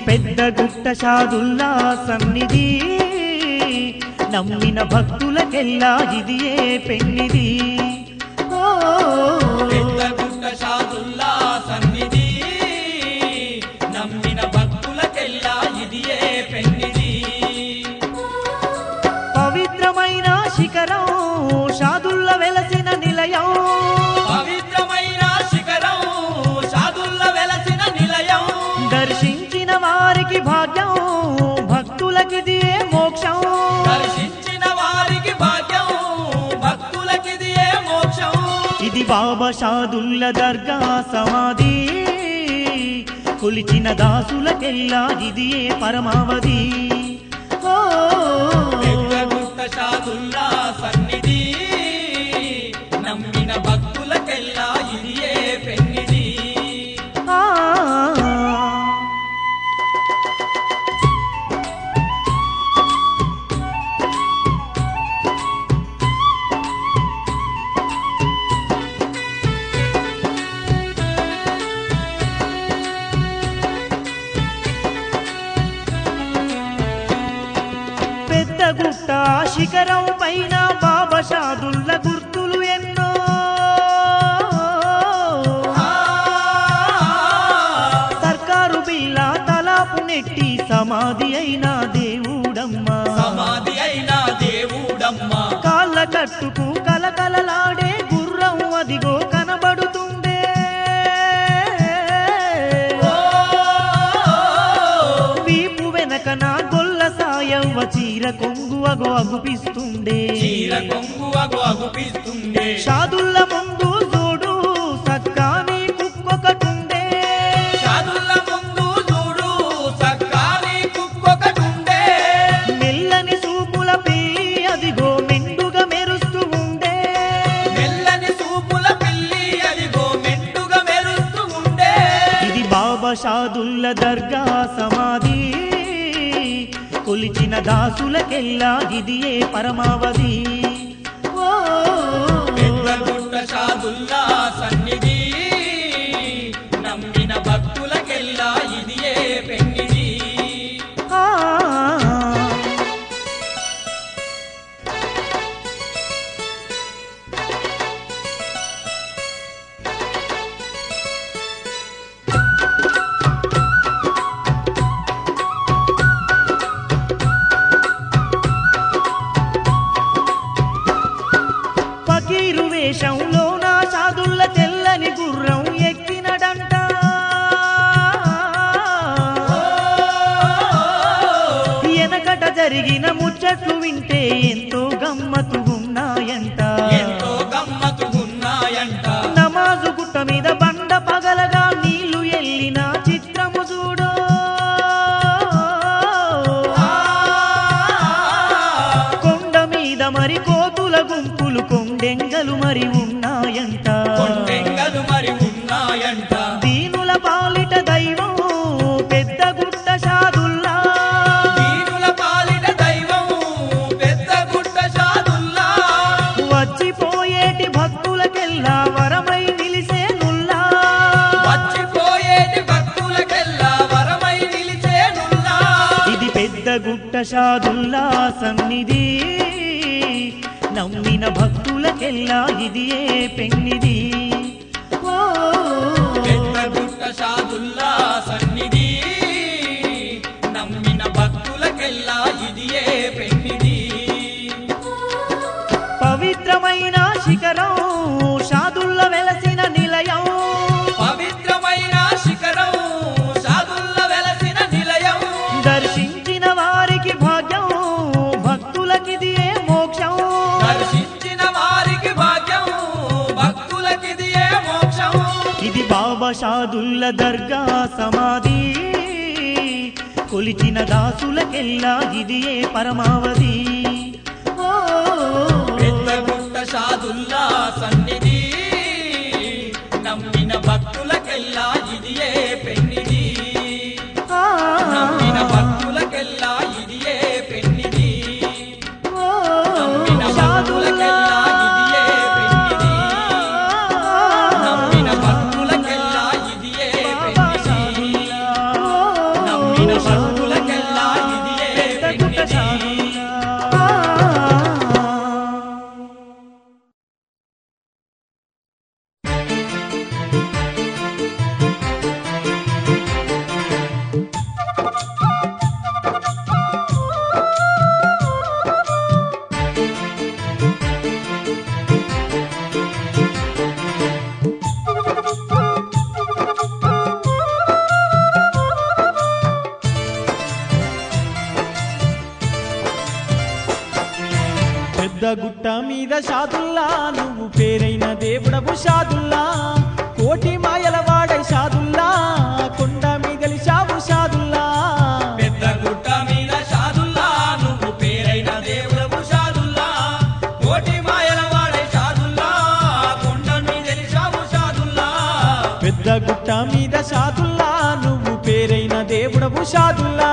పెద్ద గుట్ట షాదుల్లా సన్నిధి నమ్మిన భక్తులకెల్లా ఇదియే పెన్నిది ఓ పెద్ద గుట్ట షాదుల్లా సన్నిధి నమ్మిన భక్తులకెల్లా ఇదియే పెన్నిది పవిత్రమైన శిఖరం షాదుల్ల వెలసిన నిలయం పవిత్రమైన శిఖరం షాదుల్ల వెలసిన నిలయం దర్శించిన వారికి భాగ్యం భక్తులకిదియే మోక్షం దర్శించిన వారికి భాగ్యం భక్తులకిదియే మోక్షం ఇది బాబా షాదుల్ల దర్గా సమాధి కొలిచిన దాసులకెల్లా ఇదియే పరమావధి ఓ పెద్ద గుట్ట షాదుల్లా సన్నిధి నమ్మిన భక్తులకెల్లా ఇదియే పెన్నిది ఆ. పెద్ద గుట్ట శిఖరం పైన బాబా షాదుల్ల గుర్తులు ఎన్నో సర్కారు బిల్ల తలాపు నెట్టి సమాధి అయిన దేవుడమ్మా సమాధి అయిన దేవుడమ్మా కాళ్ళ కట్టుకు కలకలలాడే గుర్రం అదిగో కనబడుతుందే వీపు వెనకన గొల్ల సాయవ్వ చీర కొంగు అగో అగుపిస్తుండే చీర కొంగు అగు అగుపిస్తుండే షాదుల్ల ముందు చూడు సక్కాని కుక్కొకటుండే షాదుల్ల ముందు చూడు సక్కాని కుక్కొకటుండే మెల్లని సూపుల పిల్లి అదిగో మెండుగా మెరుస్తూ ఉండే మెల్లని సూపుల పిల్లి అదిగో మెండుగా మెరుస్తూ ఉండే ఇది బాబా షాదుల్ల దర్గా సమాధి కొలిచిన దాసులకెల్లా ఇదియే పరమావధి ఓ పెద్ద గుట్ట షాదుల్లా సన్నిధి నమ్మిన భక్తులకెల్లా ఇదియే పెన్నిది ఆ. పకీరు వేషంలో నా సాధుల్ల తెల్లని గుర్రం ఎక్కినడంట వెనకట జరిగిన ముచ్చట్లు వింటే ఎంతో గమ్మతు ఉన్నాయంట ఎంతో గమ్మతు ఉన్నాయంట నమాజు గుట్ట మీద బండ పగలగా నీళ్లు ఎల్లిన చిత్రము చూడో కొండ మీద మరి కోతుల గుంపులు కొండెంగలు మరి ఉన్నాయంట కొండెంగలు మరి ఉన్నాయంట దీనుల పాలిట దైవం పెద్ద గుట్ట షాదుల్లా దీనుల పాలిట దైవం పెద్ద గుట్ట షాదుల్లా వచ్చిపోయేటి భక్తులకెల్లా వరమై నిలిసేనుల్లా వచ్చిపోయేటి భక్తులకెల్లా వరమై నిలిచేనుల్లా ఇది పెద్ద గుట్ట షాదుల్లా సన్నిధి నమ్మిన భక్తులకెల్లా ఇదియే పెన్నిది ఓ పెద్ద గుట్ట షాదుల్లా సన్నిధి నమ్మిన భక్తులకెల్లా ఇదియే పెన్నిది పవిత్రమైన శిఖరం షాదుల్ల వెలసిన నిలయం పవిత్రమైన శిఖరం షాదుల్ల వెలసిన నిలయం దర్శించిన వారికి భాగ్యం భక్తులకిదియే మోక్షం దర్శించిన వారికి భాగ్యం భక్తులకిదియే మోక్షం ఇది బాబా షాదుల్ల దర్గా సమాధి కొలిచిన దాసులకెల్లా ఇదియే పరమావధి ఓ పెద్ద గుట్ట షాదుల్లా సన్నిధి నమ్మిన భక్తులకెల్లా ఇదియే పెన్నిది ఆ, నమ్మిన భక్తులకెల్లా ఇదియే పెన్నిది ఓ, నమ్మిన భక్తులకెల్లా ఇదియే పెన్నిది నమ్మిన భక్తులకెల్లా ఇదియే పెన్నిది నమ్మిన గుట్ట మీద షాదుల్లా నువ్వు పేరైన దేవుడవు షాదుల్లా కోటి మాయల వాడై షాదుల్లా కొండ మీదలిశావు షాదుల్లా పెద్ద గుట్ట మీద షాదుల్లా నువ్వు పేరైన దేవుడవు షాదుల్లా కోటి మాయల వాడే షాదుల్లా కొండ మీద తెలిసావు షాదుల్లా పెద్ద గుట్ట మీద షాదుల్లా నువ్వు పేరైన దేవుడవు షాదుల్లా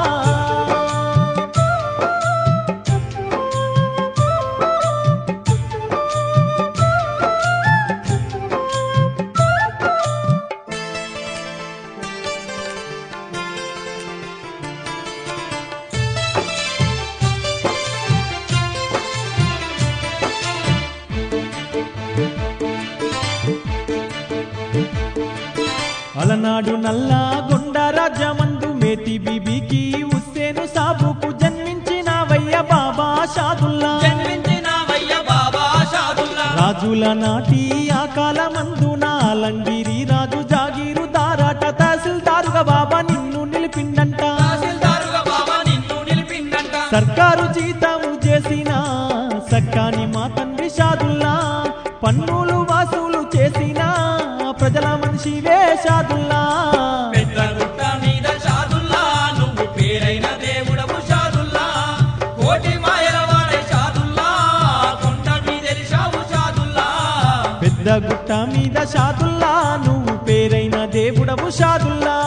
అలనాడు నల్లా గుండ రాజ్యమందు మేతి బీబీకి ఉస్సేను సాబుకు జన్మించినవయ్య బాబా షాదుల్లా జన్మించినావయ్య బాబా షాదుల్లా రాజుల నాటి ఆ కాలమందు నాలంగిరి రాజు జాగీరు దారాట తహసీల్దారుగా బాబా నిన్ను నిలిపిండంట తహసీల్దారుగా బాబా నిన్ను నిలిపిండంట సర్కారు జీతము చేసిన సక్కాని మా తండ్రి షాదుల్లా పన్నులు వాసులు చేసిన ప్రజల మనిషివే షాదుల్లా పెద్ద గుట్ట మీద షాదుల్లా నువ్వు పేరైన దేవుడవు షాదుల్లా కోటి మాయల వాడే షాదుల్లా కొండ మీద తెలిసావు షాదుల్లా పెద్ద గుట్ట మీద షాదుల్లా నువ్వు పేరైన దేవుడవు షాదుల్లా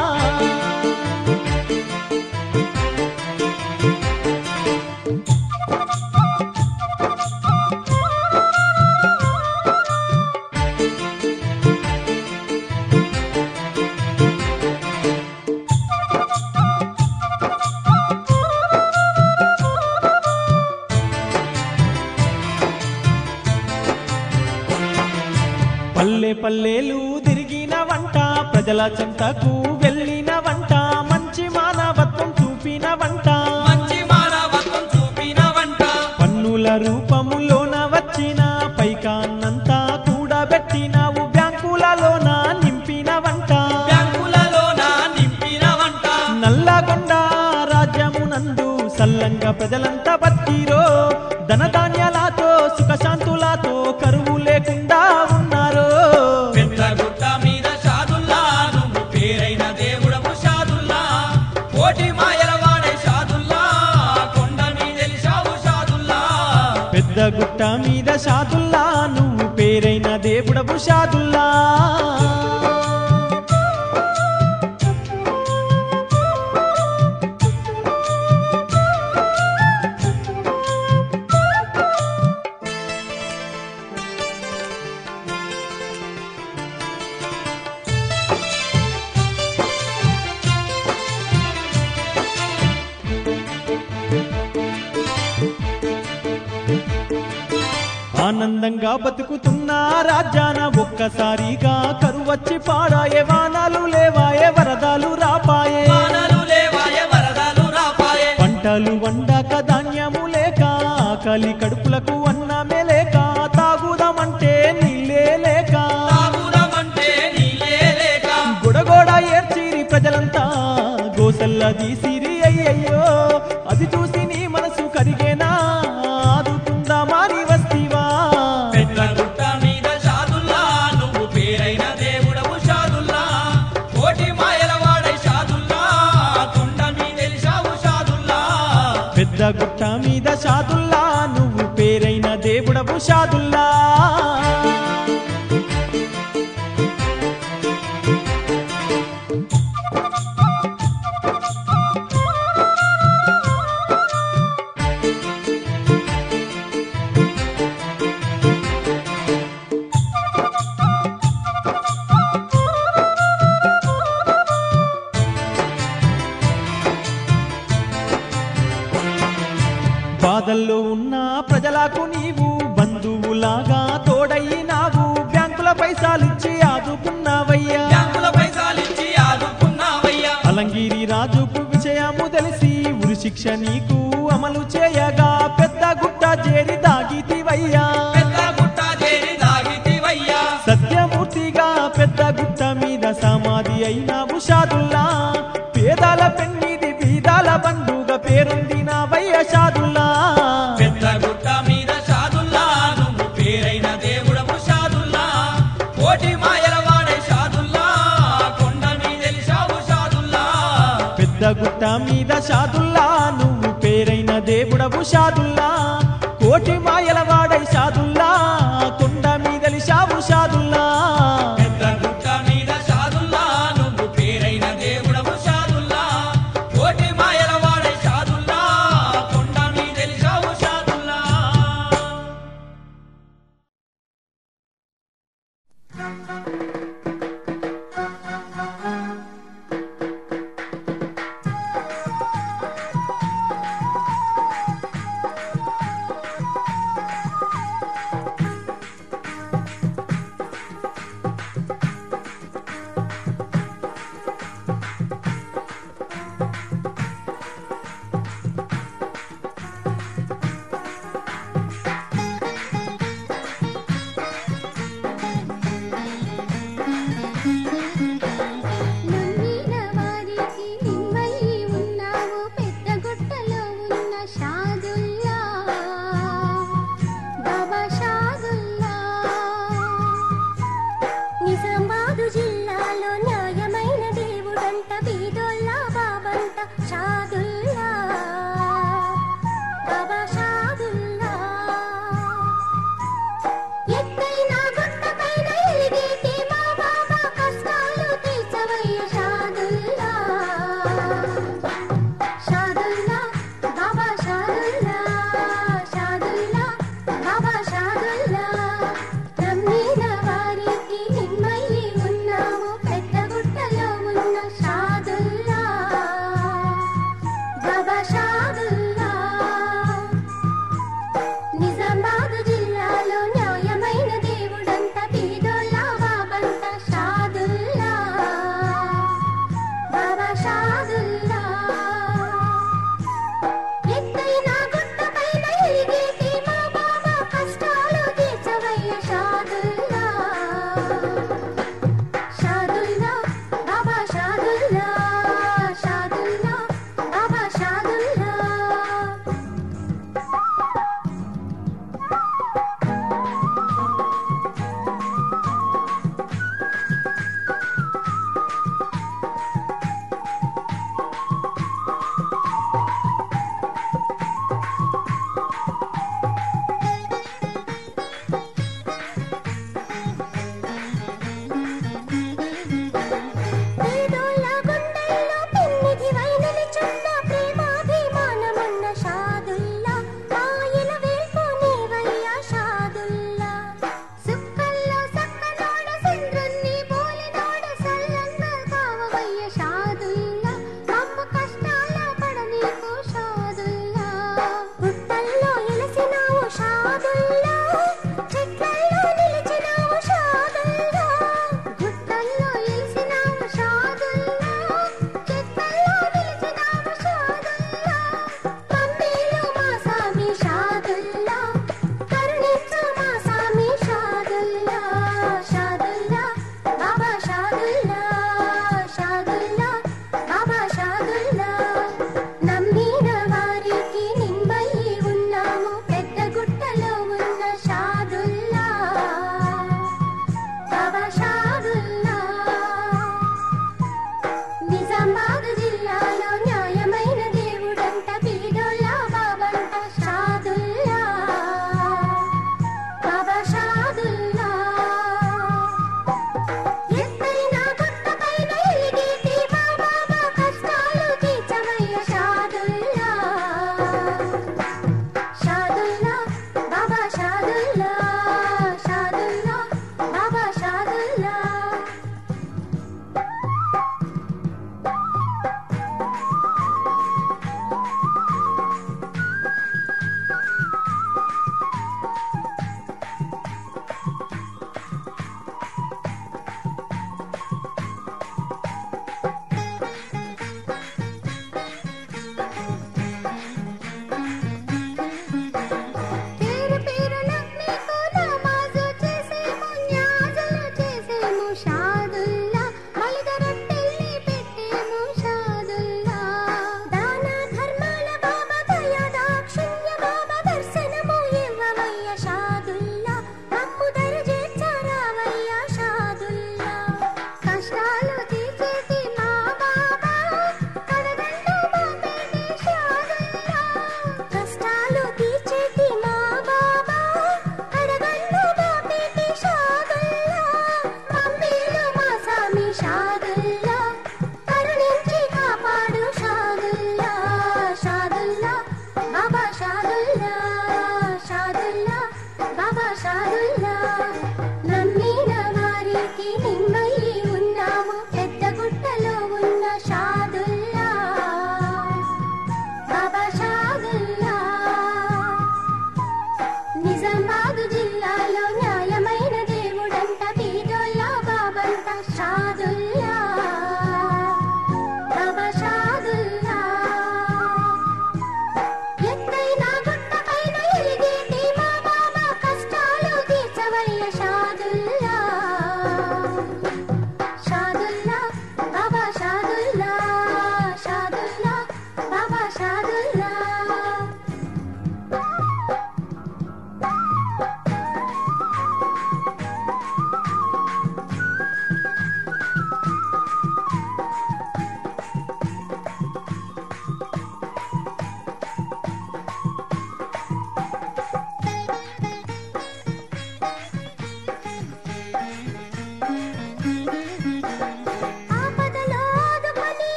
పల్లె పల్లెలు తిరిగిన వంట ప్రజల చెంతకు వెళ్ళిన వంట మంచి మానవత్వం చూపిన వంట మంచి మానవత్వం చూపిన వంట పన్నుల రూపములోన వచ్చిన పైకాన్నంతా కూడబెట్టినావు బ్యాంకులలోన నింపిన వంట బ్యాంకులలోన నింపిన వంట నల్లగొండ రాజ్యమునందు సల్లంగా ప్రజలంతా బతికిరో ధనధాన్యాలతో సుఖశాంతులతో కరువు లేకుండా ఉన్నారు పెద్ద గుట్ట మీద షాదుల్లా నువ్వు పేరైన దేవుడవు షాదుల్లా కోటి మాయల వాడే షాదుల్లా కొండ మీద తెలిసావు షాదుల్లా పెద్ద గుట్ట మీద షాదుల్లా నువ్వు పేరైన దేవుడవు షాదుల్లా ఆనందంగా బతుకుతున్న రాజ్యాన ఒక్కసారిగా కరువచ్చి పాడాయే వానాలు లేవాయే వరదలు రాపాయే వానలు లేవాయే వరదలు రాపాయే పంటలు వండక ధాన్యము లేక ఆకలి కడుపులకు అన్నమే లేక తాగుదామంటే నీళ్ళే లేక తాగుదామంటే నీళ్ళే లేక గొడగొడ ఏడ్చిరి ప్రజలంతా గోసల్ల తీసిరి అయ్యయ్యో అది చూసి నీ మనసు కరిగేనా ఆదుకుందామా నీ వస్తివా పెద్ద గుట్ట మీద షాదుల్లా నువ్వు పేరైన దేవుడవు షాదుల్లా కోటి మాయల వాడై షాదుల్లా కొండ మీద తెలిసావు షాదుల్లా పెద్ద గుట్ట మీద షాదుల్లా నువ్వు పేరైన దేవుడవు షాదుల్లా బాధల్లో ఉన్న ప్రజలకు నీవు బంధువులాగా తోడయ్యినావు బ్యాంకుల పైసాలిచ్చి ఆదుకున్నావయ్యా బ్యాంకుల పైసాలిచ్చి ఆదుకున్నావయ్యా అలంగిరి రాజుకు విషయము తెలిసి ఉరి శిక్ష నీకు అమలు చేయగా పెద్ద గుట్ట చేరి దాగితివయ్యా పెద్ద గుట్ట చేరి దాగితివయ్యా సత్యమూర్తిగా పెద్ద గుట్ట మీద సమాధి అయిన షాదుల్లా పేదాల పెన్నిది బీదాల బంధుగా పేరొందిన వయ్య షాదుల్లా పెద్ద గుట్ట మీద కోటి మాయల వాడే షాదుల్లా కొండ మీదెలిశావు షాదుల్లా పెద్ద గుట్ట మీద షాదుల్లా నువ్వు పేరైన దేవుడవు షాదుల్లా కోటి మాయల వాడై షాదుల్లా కొండ మీదలి షావు షాదుల్లా పెద్ద గుట్ట మీద షాదుల్లా నువ్వు పేరైన దేవుడవు షాదుల్లా కోటి మాయల వాడే షాదుల్లా కొండ మీదెలిశావు షాదుల్లా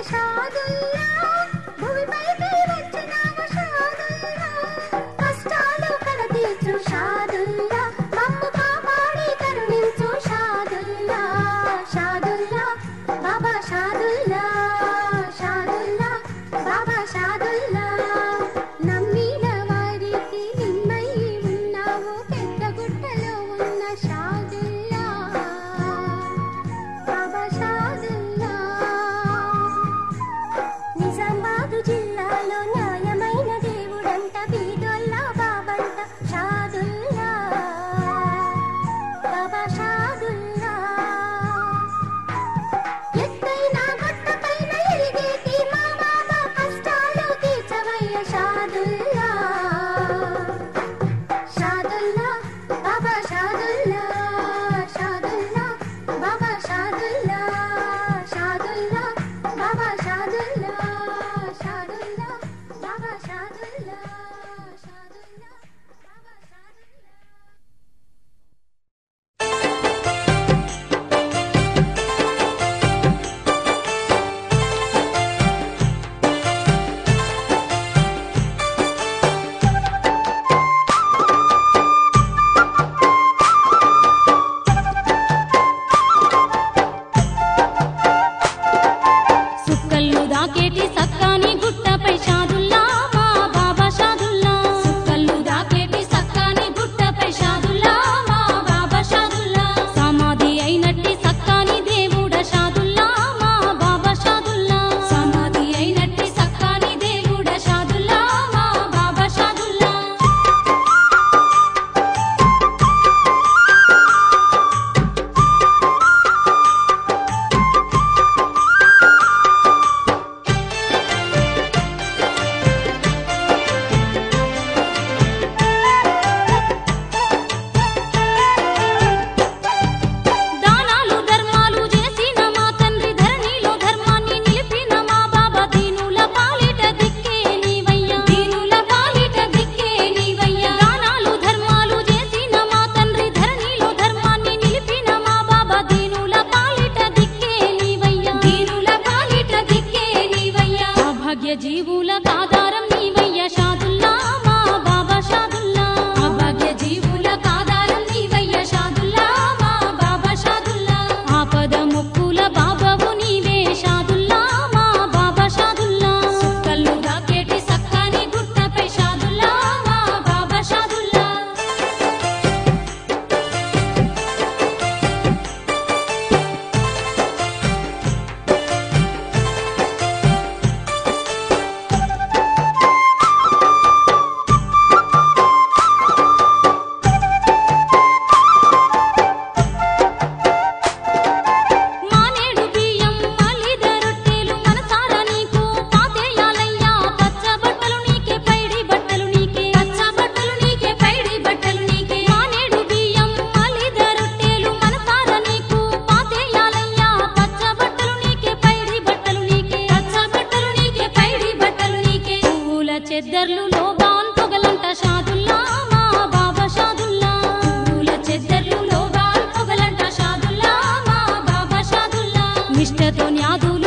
షాదుల్లా భూమిపైకి వచ్చినావు షాదుల్లా కష్టాలు కడతీర్చు షాదుల్లా మమ్ము కాపాడి కరుణించు షాదుల్లా షాదుల్లా బాబా షాదుల్లా షాదుల్లా బాబా షాదుల్లా నమ్మిన వారికి నిమ్మై ఉన్నావు పెద్ద గుట్టలో ఉన్న షాదుల్లా బాబా షాదుల్లా నిజామాబాదు జిల్లాలో న్యాయమైన దేవుడంట బీదొల్ల బాబంట షాదుల్లా బాబా షాదుల్లా ఎత్తైన గుట్టపైన ఎలిగేటి మా బాబా కష్టాలు తీర్చవయ్య షాదుల్లా షాదుల్లా బాబా షాదుల్లా షాదుల్లా బాబా షాదుల్లా షాదుల్లా బాబా షాదుల్లా షాదుల్లా బాబా షాదుల్లా షాదుల్లా బాబా షాదుల్లా సుక్కల్లు దాకేటి సక్కాని గుట్టపై షాదుల్లా మా బాబా షాదుల్లా సుక్కల్లు దాకేటి సక్కాని గుట్టపై షాదుల్లా మా బాబా షాదుల్లా సమాధి అయినట్టి సక్కాని దేవుడ షాదుల్లా మా బాబా షాదుల్లా సమాధి అయినట్టి సక్కాని దేవుడ షాదుల్లా మా బాబా షాదుల్లా దానాలు ధర్మాలు చేసిన మా తండ్రి ధరణిలో ధర్మాన్ని నిలిపిన మా బాబా దీనుల పాలిట దిక్కే నీవయ్యా దీనుల పాలిట దిక్కే నీవయ్యా దానాలు ధర్మాలు చేసిన మా తండ్రి ధరణిలో ధర్మాన్ని నిలిపిన మా బాబా దీనుల పాలిట దిక్కే నీవయ్యా దీనుల పాలిట దిక్కే నీవయ్యా భాగ్య జీవుల ఆధారం నీవయ్యా షాదుల్లా మా బాబా షాదుల్లా భాగ్య జీవుల ఆధారం నీవయ్యా షాదుల్లా మా బాబా షాదుల్లా ఆపద ముక్కుల బాబావు నీవే షాదుల్లా మా బాబా షాదుల్లా కళ్ళు దాకేటి సక్కాని గుట్టపై షాదుల్లా మా బాబా షాదుల్లా మానేడు బియ్యం మలిద రొట్టెలు మనసారా నీకు పాతేయాలయ్యా పచ్చ బట్టలు నీకే పైడి బట్టలు నీకే పచ్చ బట్టలు నీకే పైడి బట్టలు నీకే మానేడు బియ్యం మలిద రొట్టెలు మనసారా నీకు పాతేయాలయ్యా పచ్చ బట్టలు నీకే పైడి బట్టలు నీకే పచ్చ బట్టలు నీకే పైడి బట్టలు నీకే పువ్వుల చెద్దర్లు లోగాన్ పొగలంట షాదుల్లా మా బాబా షాదుల్లా పువ్వుల చెద్దర్లు లోగాన్ పొగలంట షాదుల్లా మా బాబా షాదుల్లా నిష్టతో న్యాదులు